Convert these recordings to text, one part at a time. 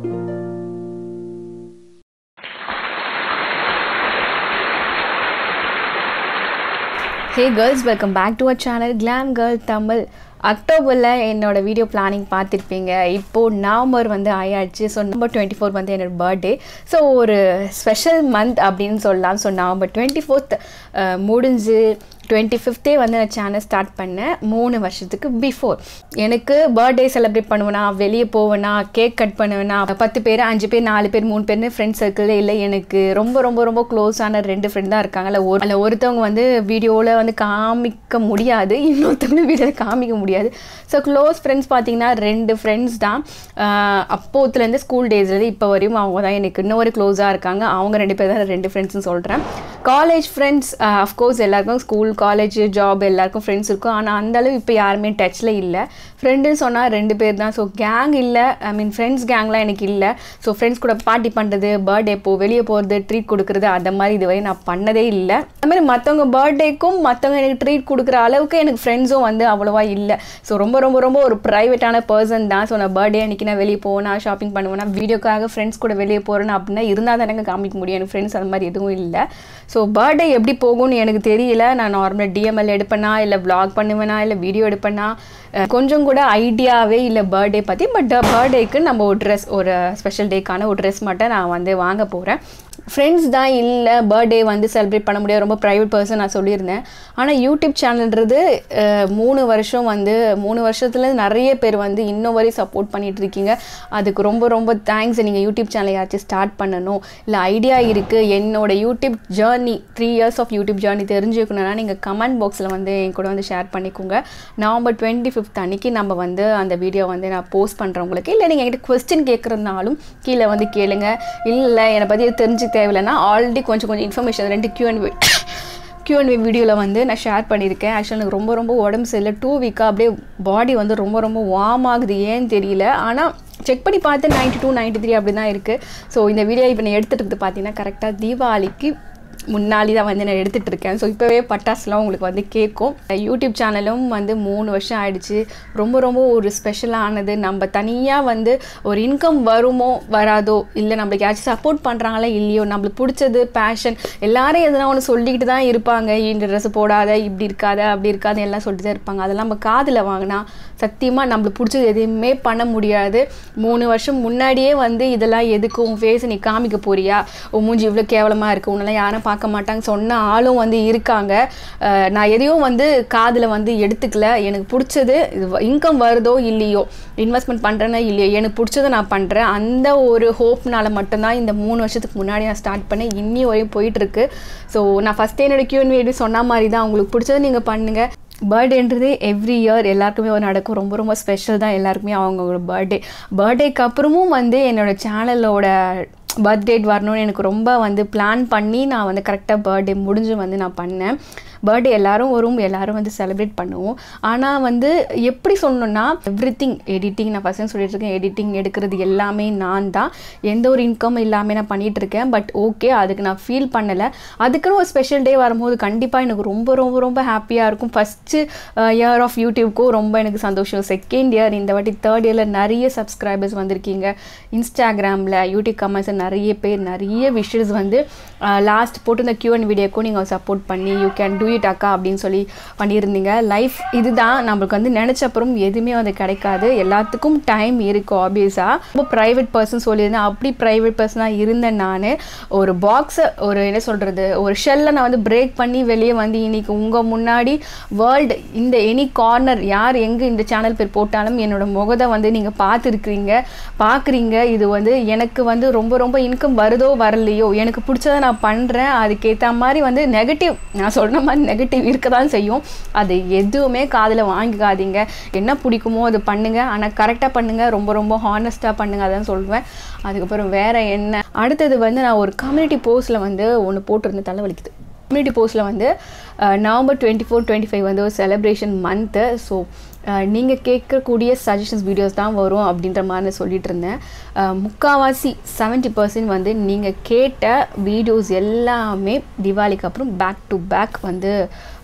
hey girls welcome back to a channel glam girl Tamil அக்டோபரில் என்னோட video planning பார்த்துருப்பீங்க இப்போது நவம்பர் வந்து ஆயாச்சு ஸோ நவம்பர் டுவெண்ட்டி ஃபோர் வந்து என்னோட பர்த்டே ஸோ ஒரு ஸ்பெஷல் மந்த் அப்படின்னு சொல்லலாம் ஸோ நவம்பர் டுவெண்ட்டி ஃபோர்த் முடிஞ்சு டுவெண்ட்டி ஃபிஃப்த்தே வந்து நான் சேனல் ஸ்டார்ட் பண்ணேன் மூணு வருஷத்துக்கு பிஃபோர் எனக்கு பர்த்டே செலிப்ரேட் பண்ணுவேனா வெளியே போவேனா கேக் கட் பண்ணுவேனா பத்து பேர் அஞ்சு பேர் நாலு பேர் மூணு பேர்னு ஃப்ரெண்ட் சர்க்கிளில் இல்லை எனக்கு ரொம்ப ரொம்ப ரொம்ப க்ளோஸான ரெண்டு ஃப்ரெண்ட் தான் இருக்காங்க இல்லை ஒரு அதில் ஒருத்தவங்க வந்து வீடியோவில் வந்து காமிக்க முடியாது இன்னொருத்தவங்க வீடியோவில் காமிக்க முடியாது ஸோ க்ளோஸ் ஃப்ரெண்ட்ஸ் பார்த்தீங்கன்னா ரெண்டு ஃப்ரெண்ட்ஸ் தான் அப்போத்துலேருந்து ஸ்கூல் டேஸ்லேருந்து இப்போ வரையும் அவங்க தான் எனக்கு இன்னொரு க்ளோஸாக இருக்காங்க அவங்க ரெண்டு பேர் தான் ரெண்டு ஃப்ரெண்ட்ஸ்னு சொல்கிறேன் காலேஜ் ஃப்ரெண்ட்ஸ் அஃப்கோர்ஸ் எல்லாருக்கும் ஸ்கூல் காலேஜ் ஜாப் எல்லாருக்கும் ஃப்ரெண்ட்ஸ் இருக்கும் ஆனால் அந்தளவு இப்போ யாருமே டச்சில் இல்லை ஃப்ரெண்டுன்னு சொன்னால் ரெண்டு பேர் தான் ஸோ கேங் இல்லை ஐ மீன் ஃப்ரெண்ட்ஸ் கேங்லாம் எனக்கு இல்லை ஸோ ஃப்ரெண்ட்ஸ் கூட பார்ட்டி பண்ணுறது பர்த்டே போ வெளியே போகிறது ட்ரீட் கொடுக்குறது அந்த மாதிரி இதுவரை நான் பண்ணதே இல்லை அதுமாதிரி மற்றவங்க பர்த்டேக்கும் மற்றவங்க எனக்கு ட்ரீட் கொடுக்குற அளவுக்கு எனக்கு ஃப்ரெண்ட்ஸும் வந்து அவ்வளோவா இல்லை ஸோ ரொம்ப ரொம்ப ரொம்ப ஒரு ப்ரைவேட்டான பர்சன் தான் ஸோ நான் பர்த்டே அன்றைக்கி நான் வெளியே போவேனா ஷாப்பிங் பண்ணுவேனா வீடியோக்காக ஃப்ரெண்ட்ஸ் கூட வெளியே போகிறேன்னு அப்படின்னா இருந்தால் தான் எனக்கு காமிக்க முடியும் எனக்கு ஃப்ரெண்ட்ஸ் அந்த மாதிரி எதுவும் இல்லை ஸோ பர்த்டே எப்படி போகும்னு எனக்கு தெரியல நான் நார்மலாக டிஎம்எல் எடுப்பேனா இல்லை vlog பண்ணுவேனா இல்லை வீடியோ எடுப்பேனா அஹ் கொஞ்சம் கூட ஐடியாவே இல்லை பர்த்டே பற்றி பட் பர்த்டேக்கு நம்ம ஒரு ட்ரெஸ் ஒரு ஸ்பெஷல் டேக்கான ஒரு ட்ரெஸ் மட்டும் நான் வந்து வாங்க போகிறேன் ஃப்ரெண்ட்ஸ் தான் இல்லை பர்த்டே வந்து செலிப்ரேட் பண்ண முடியாது ரொம்ப ப்ரைவேட் பர்சன் நான் சொல்லியிருந்தேன் ஆனால் யூடியூப் சேனல்ன்றது அஹ், மூணு வருஷம் வந்து மூணு வருஷத்துல நிறைய பேர் வந்து இன்னும் வரை சப்போர்ட் பண்ணிட்டு இருக்கீங்க அதுக்கு ரொம்ப ரொம்ப தேங்க்ஸ் நீங்கள் யூடியூப் சேனலை யாச்சும் ஸ்டார்ட் பண்ணணும் இல்லை ஐடியா இருக்குது என்னோட YouTube journey three years of YouTube journey தெரிஞ்சுக்கணும்னா நீங்கள் கமெண்ட் பாக்ஸில் வந்து என் கூட வந்து ஷேர் பண்ணிக்கோங்க நவம்பர் டுவெண்ட்டி ஃபிஃப்த் அன்னைக்கு நம்ம வந்து அந்த வீடியோ வந்து நான் போஸ்ட் பண்ணுறேன் உங்களுக்கு இல்லை நீங்கள் என்கிட்ட கொஸ்டின் கேட்குறதுனாலும் கீழே வந்து கேளுங்க இல்லை என்னை பற்றி தெரிஞ்சு தேவையில்லைன்னா ஆல்ரெடி கொஞ்சம் கொஞ்சம் இன்ஃபர்மேஷன் ரெண்டு கியூஎன் கியூஎன்வி வீடியோவில் வந்து நான் ஷேர் பண்ணியிருக்கேன் ஆக்சுவலாக எனக்கு ரொம்ப ரொம்ப உடம்பு சரியில்லை டூ வீக்காக அப்படியே பாடி வந்து ரொம்ப ரொம்ப வார்ம் ஆகுது ஏன்னு தெரியல ஆனால் செக் பண்ணி பார்த்து நைன்ட்டி டூ நைன்ட்டி த்ரீ அப்படி தான் இருக்குது ஸோ இந்த வீடியோ இப்போ நான் எடுத்துகிட்டு இருக்குது பார்த்தீங்கன்னா கரெக்டாக தீபாவளிக்கு முன்னாடி தான் வந்து நான் எடுத்துகிட்டு இருக்கேன் ஸோ இப்போவே பட்டாசுலாம் உங்களுக்கு வந்து கேட்கும் யூடியூப் சேனலும் வந்து மூணு வருஷம் ஆயிடுச்சு ரொம்ப ரொம்ப ஒரு ஸ்பெஷலானது நம்ம தனியாக வந்து ஒரு இன்கம் வருமோ வராதோ இல்லை நம்மளுக்கு யாராச்சும் சப்போர்ட் பண்ணுறாங்களா இல்லையோ நம்மளுக்கு பிடிச்சது பேஷன் எல்லாரும் எதனா ஒன்று சொல்லிக்கிட்டு தான் இருப்பாங்க இந்த ட்ரெஸ் போடாத இப்படி இருக்காத அப்படி இருக்காத எல்லாம் சொல்லிட்டு தான் இருப்பாங்க அதெல்லாம் நம்ம காதில் வாங்கினா சத்தியமாக நம்மளுக்கு பிடிச்சது எதுவுமே பண்ண முடியாது மூணு வருஷம் முன்னாடியே வந்து இதெல்லாம் எதுக்கு உன் ஃபேஸ் நீ காமிக்க போறியா உன் மூஞ்சி இவ்வளோ கேவலமாக இருக்கு உன்னெல்லாம் யாரும் பார்க்க மாட்டாங்க சொன்ன ஆளும் வந்து இருக்காங்க அஹ் நான் எதையும் வந்து காதில் வந்து எடுத்துக்கல எனக்கு பிடிச்சது இன்கம் வருதோ இல்லையோ இன்வெஸ்ட்மெண்ட் பண்ணுறேன்னா இல்லையோ எனக்கு பிடிச்சதை நான் பண்ணுறேன் அந்த ஒரு ஹோப்னால மட்டும்தான் இந்த மூணு வருஷத்துக்கு முன்னாடி நான் ஸ்டார்ட் பண்ணேன் இன்னி வரையும் போயிட்டுருக்கு ஸோ நான் ஃபஸ்ட்டே என்னோட கியூஎன் வீடியோ சொன்ன மாதிரி தான் உங்களுக்கு பிடிச்சதை நீங்கள் பண்ணுங்கள் பர்த்டேன்றது எவ்ரி இயர் எல்லாருக்குமே ஒரு நடக்கும் ரொம்ப ரொம்ப ஸ்பெஷல் தான் எல்லாருக்குமே அவங்களோட பர்த்டே பர்த்டேக்கு அப்புறமும் வந்து என்னோட சேனலோட பர்த்டேட் வரணும்னு எனக்கு ரொம்ப வந்து பிளான் பண்ணி நான் வந்து கரெக்டாக பர்த்டே முடிஞ்சு வந்து நான் பண்ணேன் பர்த்டே எல்லாரும் வரும் எல்லாரும் வந்து செலிப்ரேட் பண்ணுவோம் ஆனால் வந்து எப்படி சொல்லணும்னா எவ்ரி திங் எடிட்டிங் நான் ஃபஸ்ட்டு சொல்லிட்டு இருக்கேன் எடிட்டிங் எடுக்கிறது எல்லாமே நான் தான் எந்த ஒரு இன்கம் இல்லாமல் நான் பண்ணிட்டு இருக்கேன் பட் ஓகே அதுக்கு நான் ஃபீல் பண்ணலை அதுக்குன்னு ஒரு ஸ்பெஷல் டே வரும்போது கண்டிப்பாக எனக்கு ரொம்ப ரொம்ப ரொம்ப ஹாப்பியாக இருக்கும் ஃபஸ்ட்டு இயர் ஆஃப் யூடியூப்க்கும் ரொம்ப எனக்கு சந்தோஷம் செகண்ட் இயர் இந்த வாட்டி தேர்ட் இயரில் நிறைய சப்ஸ்கிரைபர்ஸ் வந்திருக்கீங்க இன்ஸ்டாகிராமில் யூடியூப் கமெண்ட்ஸ் நிறைய பேர் நிறைய விஷஸ் வந்து லாஸ்ட் போட்டு இந்த கியூஎன் வீடியோக்கும் நீங்கள் சப்போர்ட் பண்ணி யூ கேன் டூ இட் அக்கா அப்படின்னு சொல்லி பண்ணியிருந்தீங்க லைஃப் இதுதான் நம்மளுக்கு வந்து நினச்ச அப்புறம் எதுவுமே வந்து கிடைக்காது எல்லாத்துக்கும் டைம் இருக்கும் ஆப்வியஸாக ரொம்ப ப்ரைவேட் பர்சன் சொல்லியிருந்தேன் அப்படி ப்ரைவேட் பர்சனாக இருந்தேன் நான் ஒரு பாக்ஸை ஒரு என்ன சொல்கிறது ஒரு ஷெல்லை நான் வந்து பிரேக் பண்ணி வெளியே வந்து இன்னைக்கு உங்கள் முன்னாடி வேர்ல்டு இந்த எனி கார்னர் யார் எங்கே இந்த சேனல் பேர் போட்டாலும் என்னோட முகத்தை வந்து நீங்கள் பார்த்துருக்குறீங்க பார்க்குறீங்க இது வந்து எனக்கு வந்து ரொம்ப ரொம்ப இன்கம் வருதோ வரலையோ எனக்கு பிடிச்சதை நான் பண்ணுறேன் அதுக்கேற்ற மாதிரி வந்து நெகட்டிவ் நான் சொன்ன மாதிரி நெகட்டிவ் இருக்க தான் செய்யும் அது எதுவுமே காதில் வாங்கிக்காதீங்க என்ன பிடிக்குமோ அது பண்ணுங்கள் ஆனால் கரெக்டாக பண்ணுங்கள் ரொம்ப ரொம்ப ஹானஸ்ட்டாக பண்ணுங்கள் அதான் சொல்லுவேன் அதுக்கப்புறம் வேறு என்ன அடுத்தது வந்து நான் ஒரு கம்யூனிட்டி போஸ்ட்டில் வந்து ஒன்று போட்டிருந்தேன் தலை வலிக்குது கம்யூனிட்டி போஸ்ட்டில் வந்து அஹ், November twenty four twenty five வந்து ஒரு செலிப்ரேஷன் மந்த்து ஸோ நீங்கள் கேட்கக்கூடிய சஜஷன்ஸ் வீடியோஸ் தான் வரும் அப்படின்ற மாதிரி நான் சொல்லிட்டு இருந்தேன் அஹ், முக்காவாசி செவன்ட்டி பர்சன்ட் வந்து நீங்கள் கேட்ட வீடியோஸ் எல்லாமே தீபாவளிக்கு அப்புறம் பேக் டு பேக் வந்து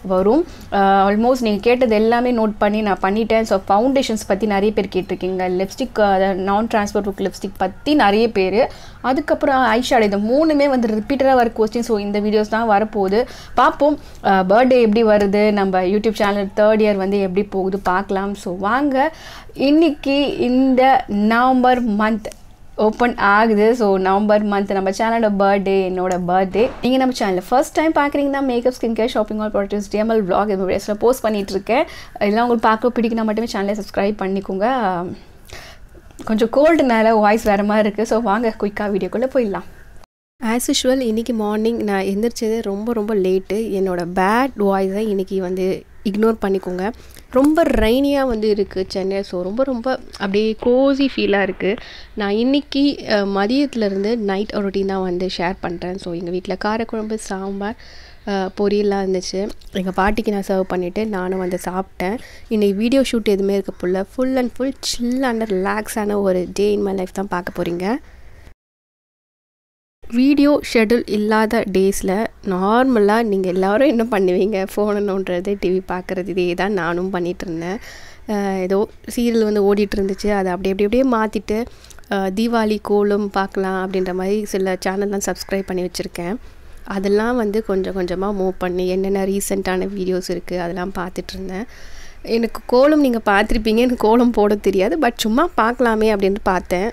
வரும் ஆல்மோஸ்ட் நீங்கள் கேட்டது எல்லாமே நோட் பண்ணி நான் பண்ணிட்டேன் ஸோ ஃபவுண்டேஷன்ஸ் பற்றி நிறைய பேர் கேட்டிருக்கீங்க லிப்ஸ்டிக் நான் ட்ரான்ஸ்பர் புக் லிப்ஸ்டிக் பற்றி நிறைய பேர் அதுக்கப்புறம் ஐஷாட் இது மூணுமே வந்து ரிப்பீட்டடாக வர கொஸ்டின் ஸோ இந்த வீடியோஸ் தான் வரப்போகுது பார்ப்போம் பர்த்டே எப்படி வருது நம்ம யூடியூப் சேனல் தேர்ட் இயர் வந்து எப்படி போகுது பார்க்கலாம் ஸோ வாங்க இன்னைக்கு இந்த நவம்பர் மந்த் ஓப்பன் ஆகுது ஸோ நவம்பர் மந்த் நம்ம சேனலோட பர்த்டே என்னோட பர்த்டே நீங்கள் நம்ம சேனலில் ஃபர்ஸ்ட் டைம் பார்க்குறீங்கன்னா makeup skin care shopping all products DML vlog இது மாதிரி போஸ்ட் பண்ணிட்டு இருக்கேன் இதெல்லாம் உங்களுக்கு பார்க்க பிடிக்குன்னா மட்டுமே சேனலை சப்ஸ்கிரைப் பண்ணிக்கோங்க கொஞ்சம் கோல்டுனால வாய்ஸ் வேறு மாதிரி இருக்குது ஸோ வாங்க குயிக்காக வீடியோக்குள்ளே போயிடலாம் ஆஸ் யூஷுவல் இன்றைக்கி மார்னிங் நான் எந்திரிச்சது ரொம்ப ரொம்ப லேட்டு என்னோடய பேட் வாய்ஸை இன்றைக்கி வந்து இக்னோர் பண்ணிக்கோங்க ரொம்ப ரைனியாக வந்து இருக்குது சென்னை ஸோ ரொம்ப ரொம்ப அப்படியே கோசி ஃபீலாக இருக்குது நான் இன்றைக்கி மதியத்துலேருந்து நைட் ரொட்டீன் தான் வந்து ஷேர் பண்ணுறேன் ஸோ எங்கள் வீட்டில் காரக்குழம்பு சாம்பார் அஹ், பொரியல்லாம் இருந்துச்சு எங்கள் பாட்டிக்கு நான் சர்வ் பண்ணிவிட்டு நானும் வந்து சாப்பிட்டேன் இன்றைக்கி வீடியோ ஷூட் எதுவுமே இருக்க புள்ள full and full chill and ரிலாக்ஸான ஒரு டே இன் மை லைஃப் தான் பார்க்க போகிறீங்க வீடியோ ஷெடியூல் இல்லாத டேஸில் நார்மலாக நீங்கள் எல்லோரும் என்ன பண்ணுவீங்க ஃபோனை நோண்டுறது டிவி பார்க்குறது இதே தான் நானும் பண்ணிகிட்டு இருந்தேன் அஹ் ஏதோ சீரியல் வந்து ஓடிட்டு இருந்துச்சு அதை அப்படி அப்படி அப்படியே மாற்றிட்டு தீபாவளி கோலம் பார்க்கலாம் அப்படின்ற மாதிரி சில சேனல்லாம் சப்ஸ்கிரைப் பண்ணி வச்சுருக்கேன் அதெல்லாம் வந்து கொஞ்சம் கொஞ்சமாக மூவ் பண்ணி என்னென்ன ரீசெண்டான வீடியோஸ் இருக்குது அதெல்லாம் பார்த்துட்டு இருந்தேன் எனக்கு கோலம் நீங்கள் பார்த்துருப்பீங்க எனக்கு கோலம் போட தெரியாது பட் சும்மா பார்க்கலாமே அப்படின்னு பார்த்தேன்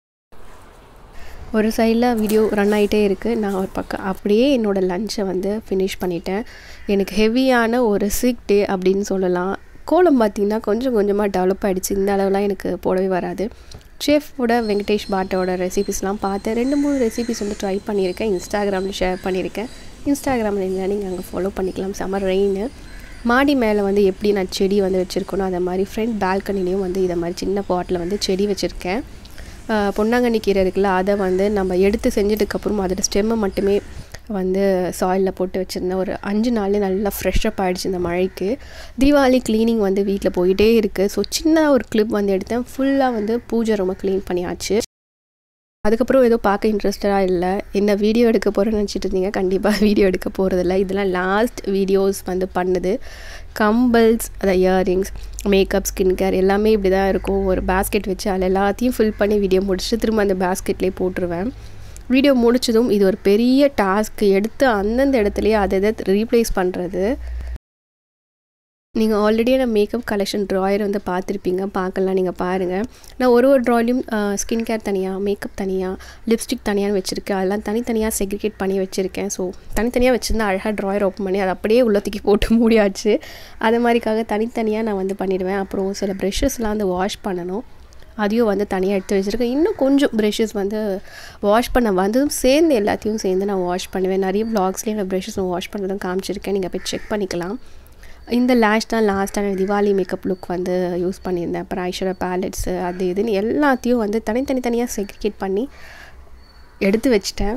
ஒரு சைடில் வீடியோ ரன் ஆகிட்டே இருக்குது நான் ஒரு பக்கம் அப்படியே என்னோடய லஞ்சை வந்து ஃபினிஷ் பண்ணிட்டேன் எனக்கு ஹெவியான ஒரு சிக் டே அப்படின்னு சொல்லலாம் கோலம் பார்த்திங்கன்னா கொஞ்சம் கொஞ்சமாக டெவலப் ஆகிடுச்சு இந்த அளவுலாம் எனக்கு போடவே வராது செஃப்போட வெங்கடேஷ் பாட்டோட ரெசிபிஸ்லாம் பார்த்தேன் ரெண்டு மூணு ரெசிபிஸ் வந்து ட்ரை பண்ணியிருக்கேன் இன்ஸ்டாகிராமில் ஷேர் பண்ணியிருக்கேன் இன்ஸ்டாகிராமில் இல்லை நீங்கள் அங்கே ஃபாலோ பண்ணிக்கலாம் சம்மர் ரெயின் மாடி மேலே வந்து எப்படி நான் செடி வந்து வச்சுருக்கணும் அதை மாதிரி ஃப்ரண்ட் பால்கனிலையும் வந்து இதை மாதிரி சின்ன பாட்டில் வந்து செடி வச்சுருக்கேன் ஆஹ் பொன்னாங்கண்ணி கீரை இருக்குல்ல அதை வந்து நம்ம எடுத்து செஞ்சதுக்கப்புறம் அதோட ஸ்டெம்மை மட்டுமே வந்து சாயிலில் போட்டு வச்சுருந்தேன் ஒரு அஞ்சு நாள்லேயே நல்லா ஃப்ரெஷ்அப் ஆகிடுச்சு இந்த மழைக்கு தீபாவளி க்ளீனிங் வந்து வீட்டில் போயிட்டே இருக்குது ஸோ சின்ன ஒரு கிளிப் வந்து எடுத்தேன் ஃபுல்லாக வந்து பூஜை ரொம்ப க்ளீன் பண்ணியாச்சு அதுக்கப்புறம் ஏதோ பார்க்க இன்ட்ரெஸ்டடாக இல்லை என்ன வீடியோ எடுக்க போகிறேன்னு நினச்சிட்டு இருந்தீங்க கண்டிப்பாக வீடியோ எடுக்க போகிறதில்ல இதெல்லாம் லாஸ்ட் வீடியோஸ் வந்து பண்ணுது கம்பல்ஸ் அதை இயரிங்ஸ் மேக்கப் ஸ்கின் கேர் எல்லாமே இப்படி தான் இருக்கும் ஒரு பேஸ்கெட் வச்சு அதில் எல்லாத்தையும் ஃபில் பண்ணி வீடியோ முடிச்சுட்டு திரும்ப அந்த பேஸ்கெட்லேயே போட்டுருவேன் வீடியோ முடிச்சதும் இது ஒரு பெரிய டாஸ்க் எடுத்து அந்தந்த இடத்துலையே அதை எதை ரீப்ளேஸ் பண்ணுறது நீங்கள் ஆல்ரெடி நான் மேக்கப் கலெக்ஷன் ட்ராயர் வந்து பார்த்துருப்பீங்க பார்க்கலாம் நீங்கள் பாருங்கள் நான் ஒரு ஒரு ட்ராயிலையும் ஸ்கின் கேர் தனியாக மேக்கப் தனியாக லிப்ஸ்டிக் தனியாக வச்சுருக்கேன் அதெல்லாம் தனித்தனியாக செக்ரிகேட் பண்ணி வச்சுருக்கேன் ஸோ தனித்தனியாக வச்சுருந்தா அழகாக ட்ராயர் ஓப்பன் பண்ணி அதை அப்படியே உள்ள தூக்கி போட்டு மூடியாச்சு அது மாதிரிக்காக தனித்தனியாக நான் வந்து பண்ணிடுவேன் அப்புறம் சில ப்ரெஷ்ஷஸ்லாம் வந்து வாஷ் பண்ணணும் அதையும் வந்து தனியாக எடுத்து வச்சுருக்கேன் இன்னும் கொஞ்சம் ப்ரெஷ்ஷஸ் வந்து வாஷ் பண்ண வந்ததும் சேர்ந்து எல்லாத்தையும் சேர்ந்து நான் வாஷ் பண்ணுவேன் நிறைய வ்ளாக்ஸ்லேயே நான் ப்ரெஷ்ஷஸ் வாஷ் பண்ணுறதும் காமிச்சிருக்கேன் நீங்கள் போய் செக் பண்ணிக்கலாம் இந்த லேஷ் தான் லாஸ்ட்டான திவாலி மேக்கப் லுக் வந்து யூஸ் பண்ணியிருந்தேன் அப்புறம் ஐஸ்வர்யா பேலட்ஸு அது இதுன்னு எல்லாத்தையும் வந்து தனித்தனி தனியாக செக்ரிகேட் பண்ணி எடுத்து வச்சிட்டேன்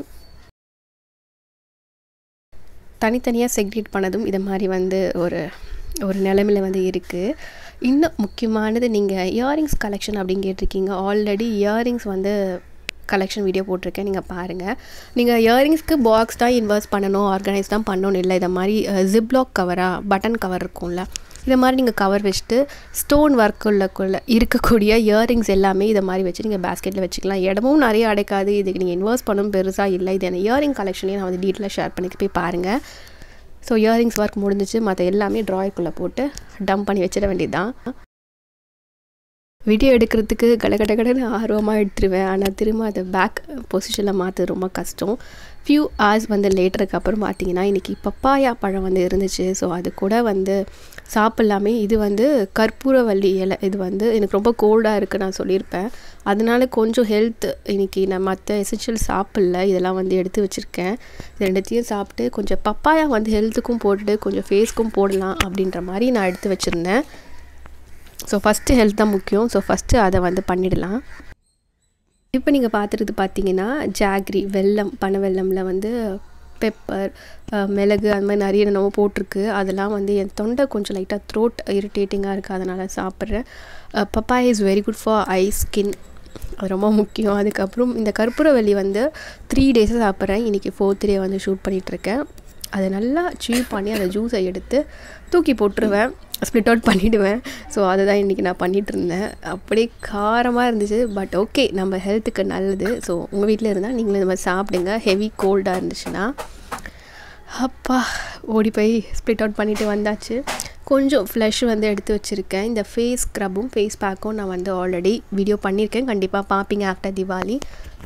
தனித்தனியாக செக்ரிகேட் பண்ணதும் இது மாதிரி வந்து ஒரு ஒரு நிலமையில வந்து இருக்குது இன்னும் முக்கியமானது நீங்கள் இயரிங்ஸ் கலெக்ஷன் அப்படின்னு கேட்டிருக்கீங்க ஆல்ரெடி இயரிங்ஸ் வந்து கலெக்ஷன் வீடியோ போட்டிருக்கேன் நீங்கள் பாருங்கள் நீங்கள் இயரிங்ஸ்க்கு பாக்ஸ் தான் இன்வெஸ்ட் பண்ணணும் ஆர்கனைஸ் தான் பண்ணணும் இல்லை இதை மாதிரி ஜிப்லாக் கவராக பட்டன் கவர் இருக்கும்ல இதை மாதிரி நீங்கள் கவர் வச்சுட்டு ஸ்டோன் ஒர்க்குள்ளக்குள்ள இருக்கக்கூடிய இயரிங்ஸ் எல்லாமே இதை மாதிரி வச்சு நீங்கள் பேஸ்கெட்டில் வச்சுக்கலாம் இடமும் நிறைய அடைக்காது இதுக்கு நீங்கள் இன்வெஸ்ட் பண்ணணும் பெருசாக இல்லை இது என்ன இயரிங் கலெக்ஷனையும் நான் வந்து டீட்டெயிலாக ஷேர் பண்ணிட்டு போய் பாருங்கள் ஸோ இயரிங்ஸ் ஒர்க் முடிஞ்சிச்சு மற்ற எல்லாமே ட்ராயருக்குள்ளே போட்டு டம்ப் பண்ணி வச்சிட வேண்டியது தான் வீடியோ எடுக்கிறதுக்கு கட கட கடன்னு ஆர்வமாக எடுத்துருவேன் ஆனால் திரும்ப அதை பேக் பொசிஷனில் மாற்றது ரொம்ப கஷ்டம் ஃபியூ ஹவர்ஸ் வந்து லேட்டருக்கு அப்புறம் பார்த்தீங்கன்னா இன்றைக்கி பப்பாயா பழம் வந்து இருந்துச்சு ஸோ அது கூட வந்து சாப்பிட்லாமே இது வந்து கற்பூரவள்ளி இலை இது வந்து எனக்கு ரொம்ப கோல்டாக இருக்குது நான் சொல்லியிருப்பேன் அதனால கொஞ்சம் ஹெல்த் இன்றைக்கி நான் மற்ற எசென்ஷியல் சாப்பிடல இதெல்லாம் வந்து எடுத்து வச்சுருக்கேன் இது ரெண்டுத்தையும் சாப்பிட்டு கொஞ்சம் பப்பாயா வந்து ஹெல்த்துக்கும் போட்டுட்டு கொஞ்சம் ஃபேஸ்க்கும் போடலாம் அப்படின்ற மாதிரி நான் எடுத்து வச்சுருந்தேன் ஸோ ஃபஸ்ட்டு ஹெல்த் தான் முக்கியம் ஸோ ஃபஸ்ட்டு அதை வந்து பண்ணிடலாம் இப்போ நீங்கள் பார்த்துறது பார்த்தீங்கன்னா ஜாக்ரி வெல்லம் பனை வெல்லமில் வந்து பெப்பர் மிளகு அந்த மாதிரி நிறைய நம்ம போட்டிருக்கு அதெல்லாம் வந்து என் தொண்டை கொஞ்சம் லைட்டாக த்ரோட் இரிட்டேட்டிங்காக இருக்குது அதனால் சாப்பிட்றேன் papaya is very good for eye skin அது ரொம்ப முக்கியம் அதுக்கப்புறம் இந்த கற்பூரவல்லி வந்து த்ரீ டேஸாக சாப்பிட்றேன் இன்றைக்கி ஃபோர்த் டே வந்து ஷூட் பண்ணிகிட்ருக்கேன் அதை நல்லா சீவ் பண்ணி அந்த ஜூஸை எடுத்து தூக்கி போட்டுருவேன் ஸ்ப்ளிட் அவுட் பண்ணிவிடுவேன் ஸோ அதை தான் இன்றைக்கி நான் பண்ணிகிட்டு இருந்தேன் அப்படியே காரமாக இருந்துச்சு பட் ஓகே நம்ம ஹெல்த்துக்கு நல்லது ஸோ உங்கள் வீட்டில் இருந்தால் நீங்களும் இந்த மாதிரி சாப்பிடுங்க ஹெவி கோல்டாக இருந்துச்சுன்னா அப்பா ஓடி போய் ஸ்ப்ளிட் அவுட் பண்ணிவிட்டு வந்தாச்சு கொஞ்சம் ஃப்ளஷ் வந்து எடுத்து வச்சுருக்கேன் இந்த ஃபேஸ் ஸ்க்ரப்பும் ஃபேஸ் பேக்கும் நான் வந்து ஆல்ரெடி வீடியோ பண்ணியிருக்கேன் கண்டிப்பாக பார்ப்பீங்க ஆஃப்டர் திவாலி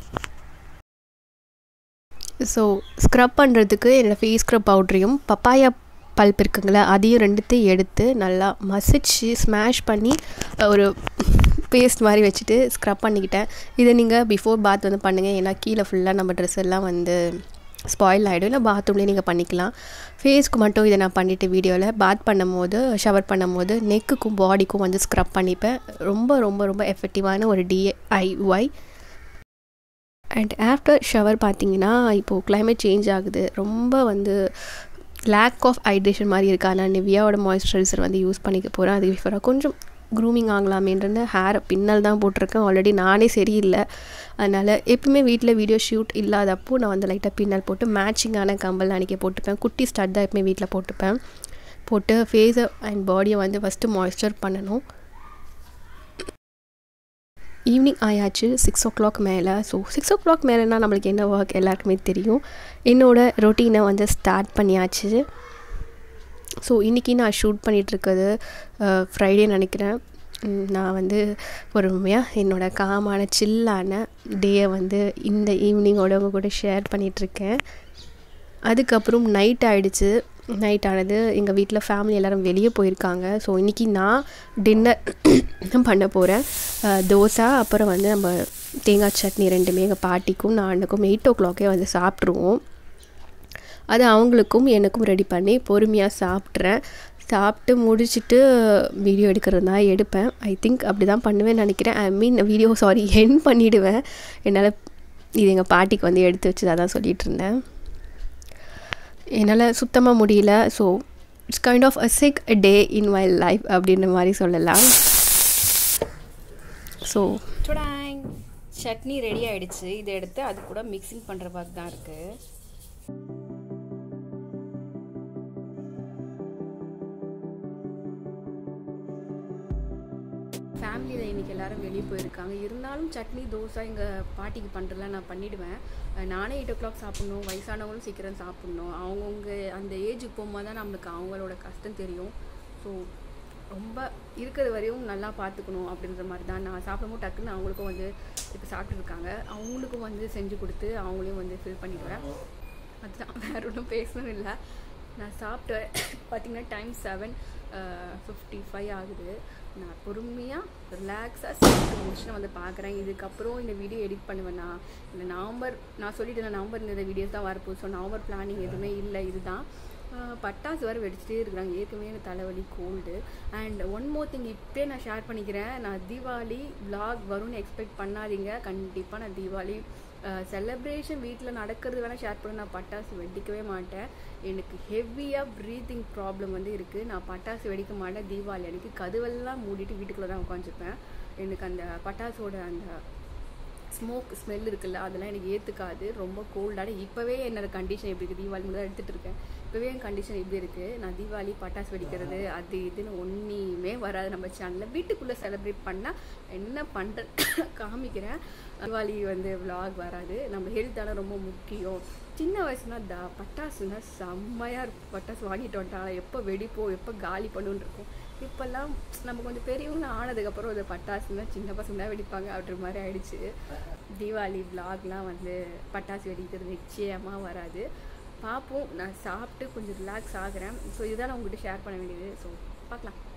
ஸோ ஸ்க்ரப் பண்ணுறதுக்கு என்னோடய ஃபேஸ் ஸ்க்ரப் பவுட்ரையும் பப்பாயா பல்ப் இருக்குங்களா அதையும் ரெண்டுத்தையும் எடுத்து நல்லா மசிச்சு ஸ்மாஷ் பண்ணி ஒரு பேஸ்ட் மாதிரி வச்சுட்டு ஸ்க்ரப் பண்ணிக்கிட்டேன் இதை நீங்கள் பிஃபோர் பாத் வந்து பண்ணுங்கள் ஏன்னா கீழே ஃபுல்லாக நம்ம ட்ரெஸ் எல்லாம் வந்து ஸ்பாயில் ஆகிடும் இல்லை பாத்ரூம்லேயே நீங்கள் பண்ணிக்கலாம் ஃபேஸ்க்கு மட்டும் இதை நான் பண்ணிவிட்டு வீடியோவில் பாத் பண்ணும்போது ஷவர் பண்ணும்போது நெக்குக்கும் பாடிக்கும் வந்து ஸ்க்ரப் பண்ணிப்பேன் ரொம்ப ரொம்ப ரொம்ப எஃபெக்டிவான ஒரு டிஐஒய் அண்ட் ஆஃப்டர் ஷவர் பார்த்தீங்கன்னா இப்போது கிளைமேட் சேஞ்ச் ஆகுது ரொம்ப வந்து லேக் ஆஃப் ஹைட்ரேஷன் மாதிரி இருக்குது ஆனால் நிவியாவோட மாய்ஸ்சரைசர் வந்து யூஸ் பண்ணிக்க போகிறேன் அது பிஃபோராக கொஞ்சம் க்ரூமிங் ஆகலாமேன்றது ஹேர் பின்னல் தான் போட்டிருக்கேன் ஆல்ரெடி நானே சரியில்லை அதனால் எப்பவுமே வீட்டில் வீடியோ ஷூட் இல்லாதப்போ நான் வந்து லைட்டாக பின்னல் போட்டு மேட்சிங்கான கம்பல் அன்றைக்கி போட்டுப்பேன் குட்டி ஸ்டட் தான் எப்பவுமே வீட்டில் போட்டுப்பேன் போட்டு ஃபேஸை அண்ட் பாடியை வந்து ஃபஸ்ட்டு மாய்ஸ்சர் பண்ணணும் ஈவினிங் ஆயாச்சு சிக்ஸ் ஓ கிளாக் மேலே ஸோ சிக்ஸ் ஓ கிளாக் மேலேனா நம்மளுக்கு என்ன ஒர்க் எல்லாருக்குமே தெரியும் என்னோடய ரொட்டீனை வந்து ஸ்டார்ட் பண்ணியாச்சு ஸோ இன்றைக்கி நான் ஷூட் பண்ணிகிட்ருக்கிறது ஃப்ரைடே நினைக்கிறேன் நான் வந்து பொறுமையாக என்னோடய காமான சில்லான டேயை வந்து இந்த ஈவினிங்கோட உங்கள் கூட ஷேர் பண்ணிகிட்ருக்கேன் அதுக்கப்புறம் நைட் ஆகிடுச்சு நைட் ஆனது எங்கள் வீட்டில் ஃபேமிலி எல்லோரும் வெளியே போயிருக்காங்க ஸோ இன்றைக்கி நான் டின்னர் பண்ண போகிறேன் தோசை அப்புறம் வந்து நம்ம தேங்காய் சட்னி ரெண்டுமே எங்கள் பாட்டிக்கும் நான் அண்ணனுக்கும் எயிட் ஓ கிளாக்கே வந்து சாப்பிட்ருவோம் அது அவங்களுக்கும் எனக்கும் ரெடி பண்ணி பொறுமையாக சாப்பிட்றேன் சாப்பிட்டு முடிச்சுட்டு வீடியோ எடுக்கிறது தான் எடுப்பேன் ஐ திங்க் அப்படி தான் பண்ணுவேன்னு நினைக்கிறேன் ஐ மீன் வீடியோ சாரி என் பண்ணிவிடுவேன் என்னால் இது எங்கள் பாட்டிக்கு வந்து எடுத்து வச்சு தான் சொல்லிகிட்டு இருந்தேன் என்னால் சுத்தமாக முடியல so it's kind of a sick day in my life அப்படின்ற மாதிரி சொல்லலாம் ஸோ சட்னி ரெடி ஆகிடுச்சு இதை எடுத்து அது கூட மிக்சிங் பண்ணுற பாக் தான் இருக்குது ஃபேமிலியில் இன்றைக்கி எல்லோரும் வெளியே போயிருக்காங்க இருந்தாலும் சட்னி தோசை எங்கள் பாட்டிக்கு பண்ணுறதுலாம் நான் பண்ணிவிடுவேன் நானே எயிட் ஓ கிளாக் சாப்பிட்ணும் வயசானவங்களும் சீக்கிரம் சாப்பிட்ணும் அவங்கவுங்க அந்த ஏஜுக்கு போகும்போது தான் நம்மளுக்கு அவங்களோட கஷ்டம் தெரியும் ஸோ ரொம்ப இருக்கிற வரையும் நல்லா பார்த்துக்கணும் அப்படின்ற மாதிரி தான் நான் சாப்பிடும்போது டக்குன்னு அவங்களுக்கும் வந்து இப்போ சாப்பிட்டுருக்காங்க அவங்களுக்கும் வந்து செஞ்சு கொடுத்து அவங்களையும் வந்து ஃபில் பண்ணிடுவேன் அதுதான் வேறு ஒன்றும் பேசணும் இல்லை நான் சாப்பிட்டு பார்த்திங்கன்னா டைம் செவன் ஃபிஃப்டி ஃபைவ் ஆகுது நான் பொறுமையாக ரிலாக்ஸாக சாப்பிட்டு முடிச்சு நான் வந்து பார்க்குறேன் இதுக்கப்புறம் இந்த வீடியோ எடிட் பண்ணுவேன்னா இந்த நவம்பர் நான் சொல்லிட்டேன் நவம்பர் இந்த வீடியோஸ் தான் வரப்போகுது ஸோ நவம்பர் பிளானிங் எதுவுமே இல்லை இதுதான் பட்டாசு வேறு வெடிச்சிட்டே இருக்கிறாங்க ஏற்கனவே எனக்கு தலைவலி cold and one more thing இப்போயே நான் ஷேர் பண்ணிக்கிறேன் நான் தீபாவளி விலாக் வரும்னு எக்ஸ்பெக்ட் பண்ணாதீங்க கண்டிப்பாக நான் தீபாவளி செலப்ரேஷன் வீட்டில் நடக்கிறது வேணால் ஷேர் பண்ண நான் பட்டாசு வெடிக்கவே மாட்டேன் எனக்கு ஹெவியாக ப்ரீத்திங் ப்ராப்ளம் வந்து இருக்குது நான் பட்டாசு வெடிக்க மாட்டேன் தீபாவளி அன்றைக்கி கதவெல்லாம் மூடிட்டு வீட்டுக்குள்ளே தான் உட்காந்துப்பேன் எனக்கு அந்த பட்டாசோட அந்த ஸ்மோக் ஸ்மெல் இருக்குல்ல அதெல்லாம் எனக்கு ஏற்றுக்காது ரொம்ப கோல்டான இப்போவே என்னோட கண்டிஷன் எப்படி இருக்குது தீபாவளி தான் எடுத்துகிட்டு இருக்கேன் இப்போவே என் கண்டிஷன் எப்படி இருக்குது நான் தீபாவளி பட்டாசு வெடிக்கிறது அது இதுன்னு ஒன்றுமே வராது நம்ம சேனலில் வீட்டுக்குள்ளே செலிப்ரேட் பண்ணால் என்ன பண்ணுற காமிக்கிறேன் தீபாவளி வந்து விலாக் வராது நம்ம ஹெல்த் தானே ரொம்ப முக்கியம் சின்ன வயசுனா த பட்டாசுனா செம்மையாக இருக்கும் பட்டாசு வாங்கிட்டு வந்துட்டாங்க எப்போ வெடிப்போம் எப்போ காலி பண்ணுன்னு இருக்கும் இப்போல்லாம் நம்ம கொஞ்சம் பெரியவங்க ஆனதுக்கப்புறம் அது பட்டாசுனா சின்ன பசங்க தான் வெடிப்பாங்க அப்படின்ற மாதிரி ஆயிடுச்சு தீபாவளி விலாக்லாம் வந்து பட்டாசு வெடிக்கிறது நிச்சயமாக வராது பார்ப்போம் நான் சாப்பிட்டு கொஞ்சம் ரிலாக்ஸ் ஆகிறேன் ஸோ இதுதான் நான் உங்கள்கிட்ட ஷேர் பண்ண வேண்டியது ஸோ பார்க்கலாம்